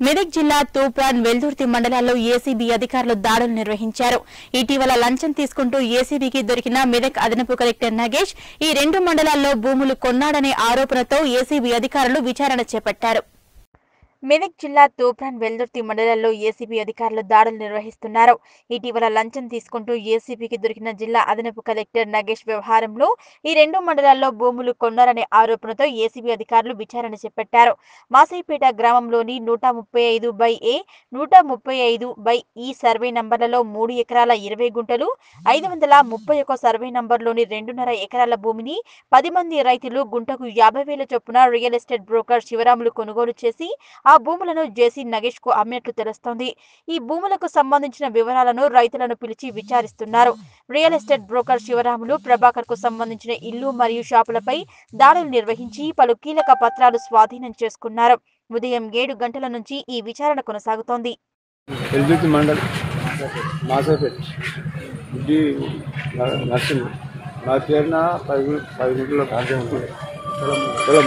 మెదక్ జిల్లా తూప్రాన్ వెల్దుర్తి మండలాల్లో ఏసీబీ అధికారులు దాడులు నిర్వహించారు ఇటీవల లంచం తీసుకుంటూ ఏసీబీకి దొరికిన మెదక్ అదనపు కలెక్టర్ నగేష్ ఈ రెండు మండలాల్లో భూములు కొన్నాడనే ఆరోపణతో ఏసీబీ అధికారులు విచారణ చేపట్టారు మెదక్ జిల్లా తూప్రాన్ వెల్దుర్తి మండలాల్లో ఏసీబీ అధికారులు దాడులు నిర్వహిస్తున్నారు ఇటీవల లంచం తీసుకుంటూ ఏసీబీకి దొరికిన జిల్లా అదనపు కలెక్టర్ నగేష్ వ్యవహారంలో ఈ రెండు మండలాల్లో భూములు కొన్నారనే ఆరోపణతో ఏసీబీ అధికారులు విచారణ చేపట్టారు మాసైపేట గ్రామంలోని నూట ముప్పై ఐదు బై ఏ నూట ముప్పై ఐదు బై ఈ సర్వే నంబర్లలో మూడు ఎకరాల ఇరవై గుంటలు ఐదు వందల ముప్పై ఒక సర్వే నంబర్లోని రెండున్నర ఎకరాల భూమిని పది మంది రైతులు గుంటకు యాభై వేల చొప్పున రియల్ ఎస్టేట్ బ్రోకర్ శివరాములు కొనుగోలు చేసి ఆ భూములను జేసీ నగేష్ కు అమ్మినట్లు తెలుస్తోంది ఈ భూములకు సంబంధించిన వివరాలను రైతులను పిలిచి విచారిస్తున్నారు రియల్ ఎస్టేట్ బ్రోకర్ శివరాములు ప్రభాకర్ కు సంబంధించిన ఇల్లు మరియు షాపులపై దాడులు నిర్వహించి పలు కీలక పత్రాలు స్వాధీనం చేసుకున్నారు ఉదయం ఏడు గంటల నుంచి ఈ విచారణ కొనసాగుతోంది ఎల్బిటి మండల్ మాసాపేట్ ఇది నర్సింగ్ నా పేరున పది గు- పది గుంటల పొలం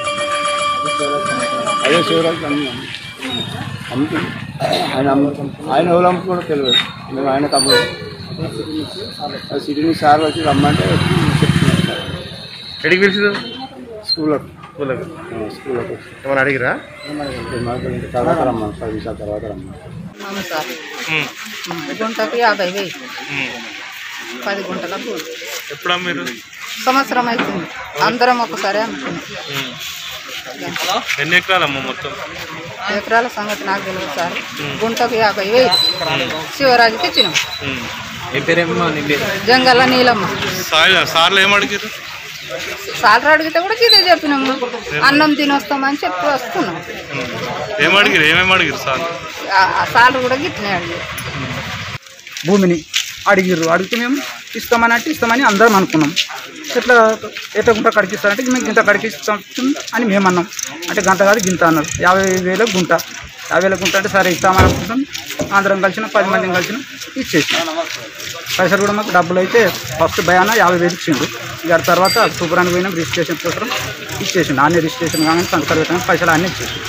అదే శివరాజు అమ్మి అమ్ముతుంది ఆయన అమ్ముతాం ఆయన ఎవరు అమ్ముతాడో తెలియదు మేము ఆయన తమ్ముడు ఆ సిటీ నుంచి సార్ వచ్చి రమ్మంటే చెప్తున్నాను సార్ ఎడికి పిలిచింది స్కూల్లోకి స్కూల్కి ఆ, స్కూల్లోకి వచ్చి ఏమైనా అడిగిరా మాకు ఇంక తర్వాత రమ్మను పది నిమిషాల తర్వాత రమ్మను అవును సార్ గుంటకు యాభై వేలు పది గుంటలకు ఎప్పుడా మీరు సంవత్సరం అవుతుంది అందరం ఒకసారి అమ్ముకున్నాం ఎన్ని ఎకరాలమ్మ మొత్తం ఎకరాల సంగతి నాకు తెలియదు సార్ గుంటకు యాభై వేలు శివరాజుకి ఇచ్చినాం ఏం పేరేమో నీ పేరు జంగల్ల నీలమ్మ సార్ సార్లు ఏం అడిగారు సాలరీ అడిగితే కూడా ఇదే చెప్పినాము అన్నం తిని వస్తామని చెప్పి వస్తున్నాం ఏం అడిగారు ఏమేమి అడిగారు సార్ ఆ- ఆ సాలరీ కూడా గిట్లనే అడిగారు భూమిని అడిగిర్రు అడిగితే మేము ఇస్తామని అంటే ఇస్తామని అందరం అనుకున్నాం ఎట్లా ఎట్లా గుంట కడిగిస్తారంటే మేము గింత కడిగిస్తాం అని మేము అన్నాం అంటే గంట కాదు గింత అన్నారు యాభై వేల గుంట యాభై వేల గుంట అంటే సరే ఇస్తామని అనుకుంటాం అందరం కలిసిన పది మందిని కలిసిన ఇచ్చేసినాం పైసలు కూడా మాకు డబ్బులు అయితే ఫస్ట్ భయాన యాభై వేలు ఇచ్చిండు ఇక ఆ తర్వాత సూపరానికి పోయినాం రిజిస్ట్రేషన్ కోసం ఇచ్చేసిండు అన్ని రిజిస్ట్రేషన్ కానీ సంతకాలు పెట్టిన పైసలు అన్నీ ఇచ్చేసి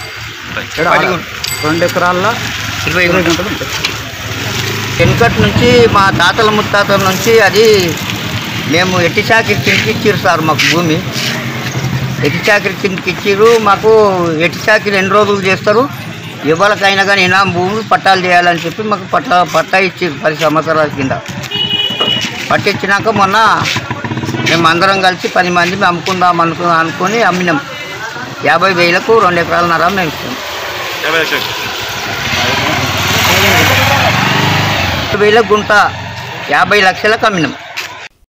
రెండు ఎకరాల్లో ఇరవై గుంటలు ఉంటాయి వెనుకటి నుంచి మా తాతల ముత్తాతల నుంచి అది మేము ఎట్టి చాకిరి కిందకి ఇచ్చిర్రు సార్ మాకు భూమి ఎట్టి చాకిరి కిందకి ఇచ్చిర్రు మాకు ఎట్టి చాకిరి ఎన్ని రోజులు చేస్తారు ఎవరికైనా కానీ ఇనాం భూమి పట్టాలు చేయాలని చెప్పి మాకు పట్టా పట్టా ఇచ్చిర్రు పది సంవత్సరాల కింద పట్టించినాక మొన్న మేము అందరం కలిసి పది మంది మేము అమ్ముకుందాం అనుకు అనుకొని అమ్మినాం యాభై వేలకు రెండు ఎకరాలన్నర మేము ఇస్తాం యాభై లక్షలు వేల గుంట యాభై లక్షలకు అమ్మినాం